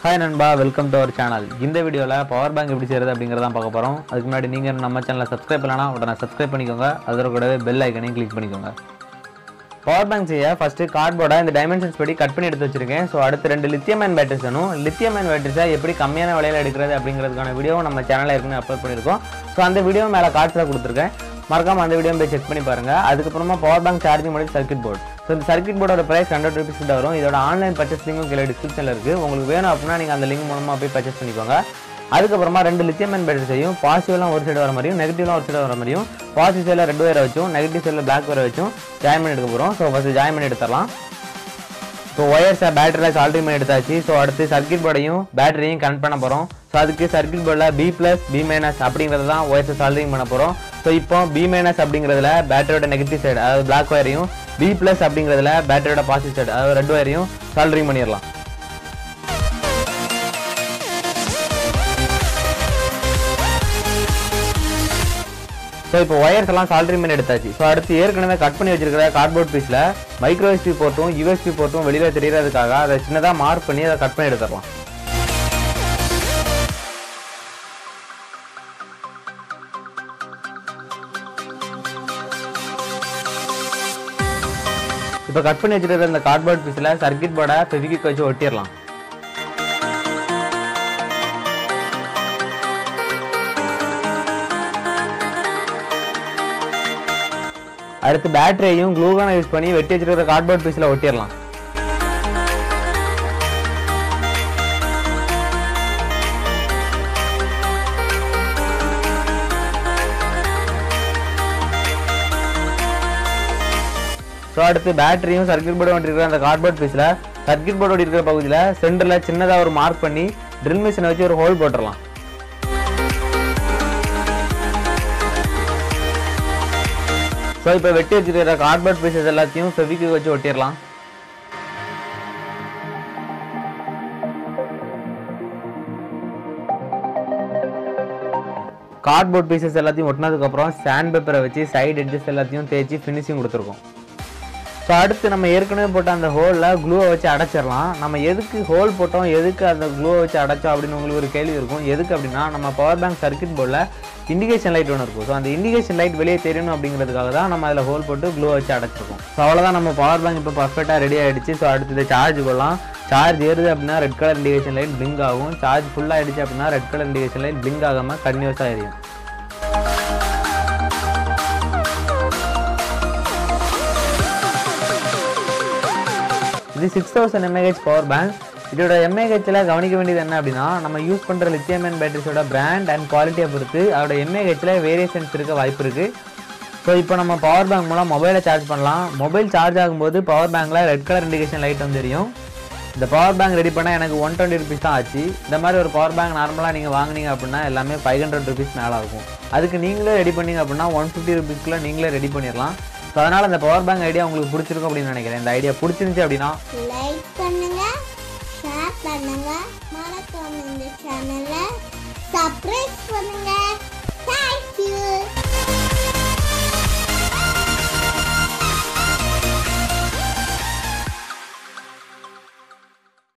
hi நண்பா welcome to our channel இந்த வீடியோவில் பவர் பேங்க் எப்படி செய்கிறது அப்படிங்கிறத பார்க்க போகிறோம் அதுக்கு முன்னாடி நீங்கள் நம்ம சேனலை சப்ஸ்கிரைப் பண்ணலனா உடனே சப்ஸ்கிரைப் பண்ணிக்கோங்க அதோட கூடவே பெல் ஐக்கனையும் கிளிக் பண்ணிக்கோங்க பவர் பேங்க் செய்ய ஃபஸ்ட்டு கார்ட்போர்டை இந்த டைமென்ஷன்ஸ் படி கட் பண்ணி எடுத்து வச்சிருக்கேன் ஸோ அடுத்து ரெண்டு லித்தியம் அயன் பேட்டரிஸ் வேணும் லித்தியம் அயன் பேட்டரிஸை எப்படி கம்மியான விலையில் எடுக்கிறது அப்படிங்கிறதுக்கான வீடியோ நம்ம சேனலில் ஏற்கனவே அப்லோட் பண்ணியிருக்கோம் ஸோ அந்த வீடியோ மேலே கார்ட்ஸில் கொடுத்துருக்கேன் மறக்காம அந்த வீடியோ போய் செக் பண்ணி பாருங்க அதுக்கப்புறமா பவர் பேங்க் சார்ஜிங் பண்ணி சர்க்கிட் போர்டு ஸோ இந்த சர்க்கிட் போர்டோட பிரைஸ் ஹண்ட்ரட் ருபீஸ் கிட்ட வரும் இதோட ஆன்லைன் பர்ச்சேஸ் லிங்கும் கீழே டிஸ்கிரிப்ஷனில் இருக்குது உங்களுக்கு வேணும் அப்படின்னா நீங்கள் அந்த லிங்க் மூலமாக போய் பர்ச்சேஸ் பண்ணிக்கோங்க அதுக்கப்புறமா ரெண்டு லித்தியம் அயன் பேட்டரிஸையும் பாசிட்டிவ்லாம் ஒரு சைடு வர மாதிரியும் நெகட்டிவ்லாம் ஒரு சைடு வர மாதிரியும் பாசிட்டிவ் சைடில் ரெட் வேரை வச்சும் நெகட்டிவ் சைடில் பிளாக் வேரை வச்சும் ஜாயின் பண்ணி எடுக்க போகிறோம் ஸோ ஃபஸ்ட்டு ஜாயின் பண்ணி எடுத்துடலாம் ஸோ ஒயர்ஸை பேட்டரியில் சால்ட்ரி பண்ணி எடுத்தாச்சு ஸோ அடுத்து சர்க்கிட் போர்டையும் பேட்டரியும் கனெக்ட் பண்ண போகிறோம் ஸோ அதுக்கு சர்க்கிட் போர்டில் பி ப்ளஸ் பி மைனஸ் அப்படிங்கிறது தான் ஒயர்ஸை சால்ட்ரிங் பண்ண போகிறோம் ஸோ இப்போ பி மைனஸ் அப்படிங்கிறதுல பேட்டரியோட நெகட்டிவ் சைடு அதாவது பிளாக் ஒயரையும் பி ப்ளஸ் அப்படிங்கிறதுல பேட்டரியோட பாசிட்டிவ் சைடு அதாவது ரெட் ஒயரையும் சால்ட்ரிங் பண்ணிடலாம் ஸோ இப்போ ஒயர்ஸ் எல்லாம் சால்ட்ரிங் பண்ணி எடுத்தாச்சு ஸோ அடுத்து ஏற்கனவே கட் பண்ணி வச்சிருக்கிற கார்ட்போர்ட் பீஸில் மைக்ரோ எஸ்பி போர்ட்டும் யூஎஸ்பி போர்ட்டும் வெளியில் தெரியறதுக்காக அதை சின்னதாக மார்க் பண்ணி அதை கட் பண்ணி எடுத்துடலாம் இப்போ கட் பண்ணி வச்சிருக்கிற இந்த கார்ட்போர்ட் பீஸில் சர்க்கிட் போர்டை ஃபெவிக்விக் வச்சு ஒட்டிடலாம் அடுத்து பேட்டரியையும் க்ளூகானை யூஸ் பண்ணி வெட்டி வச்சிருக்கிற கார்ட்போர்ட் பீஸில் ஒட்டிடலாம் ஸோ அடுத்து பேட்டரியும் சர்க்கிட் போர்டு ஒட்டிருக்கிற அந்த கார்ட்போர்ட் பீஸில் சர்க்கிட் போர்டு இருக்கிற பகுதியில் சென்டரில் சின்னதாக ஒரு மார்க் பண்ணி ட்ரில் மிஷினை வச்சு ஒரு ஹோல் போட்டுடலாம் ஸோ இப்போ வெட்டி வச்சிருக்கிற கார்ட்போர்ட் பீசஸ் எல்லாத்தையும் ஃபெவிக்கு வச்சு ஒட்டிடலாம் கார்ட்போர்ட் பீசஸ் எல்லாத்தையும் ஒட்டினதுக்கப்புறம் சாண்ட் பேப்பரை வச்சு சைடு எட்ஜஸ் எல்லாத்தையும் தேய்ச்சி ஃபினிஷிங் கொடுத்துருக்கோம் ஸோ அடுத்து நம்ம ஏற்கனவே போட்ட அந்த ஹோலில் க்ளூவை வச்சு அடைச்சிடலாம் நம்ம எதுக்கு ஹோல் போட்டோம் எதுக்கு அந்த க்ளூவை வச்சு அடைச்சோம் அப்படின்னு உங்களுக்கு ஒரு கேள்வி இருக்கும் எதுக்கு அப்படின்னா நம்ம பவர் பேங்க் சர்க்கிட் போர்டில் இண்டிகேஷன் லைட் ஒன்று இருக்கும் ஸோ அந்த இண்டிகேஷன் லைட் வெளியே தெரியணும் அப்படிங்கிறதுக்காக தான் நம்ம அதில் ஹோல் போட்டு க்ளூ வச்சு அடைச்சிருக்கோம் ஸோ அவ்வளோதான் நம்ம பவர் பேங்க் இப்போ பர்ஃபெக்டாக ரெடி ஆகிடுச்சு ஸோ அடுத்து இதை சார்ஜ் போடலாம் சார்ஜ் ஏறுது அப்படின்னா red colour indication light blink ஆகும் சார்ஜ் ஃபுல்லாக ஆகிடுச்சு அப்படின்னா red colour indication light blink ஆகாமல் கன்யூஸாக எரியும் இது six thousand mAh power bank இதோட எம்ஏஹெச்சில் கவனிக்க வேண்டியது என்ன அப்படின்னா நம்ம யூஸ் பண்ணுற லித்தியம் பேட்டரிஸோட பிராண்ட் அண்ட் குவாலிட்டியை பொறுத்து அதோட எம்ஏஹெச்சில் வேரியேஷன்ஸ் இருக்க வாய்ப்பு இருக்குது ஸோ இப்போ நம்ம பவர் பேங்க் மூலம் மொபைலை சார்ஜ் பண்ணலாம் மொபைல் சார்ஜ் ஆகும்போது பவர் பேங்க்கில் ரெட் கலர் இண்டிகேஷன் லைட் வந்து தெரியும் இந்த பவர் பேங்க் ரெடி பண்ண எனக்கு ஒன் டுவெண்ட்டி ருபீஸ் தான் ஆச்சு இந்த மாதிரி ஒரு பவர் பேங்க் நார்மலாக நீங்கள் வாங்குனீங்க அப்படின்னா எல்லாமே ஃபைவ் ஹண்ட்ரட் ருபீஸ் மேலே ஆகும் அதுக்கு நீங்களே ரெடி பண்ணீங்க அப்படின்னா ஒன் ஃபிஃப்டி ருபீஸ்க்குள்ள நீங்களே ரெடி பண்ணிடலாம் ஸோ அதனால் இந்த பவர் பேங்க் ஐடியா உங்களுக்கு பிடிச்சிருக்கும் அப்படின்னு நினைக்கிறேன் இந்த ஐடியா பிடிச்சிருந்துச்சு அப்படின்னா லைக் பண்ணுங்க ஷேர் பண்ணுங்க மறக்காம இந்த சேனலை சப்ஸ்கிரைப் பண்ணுங்க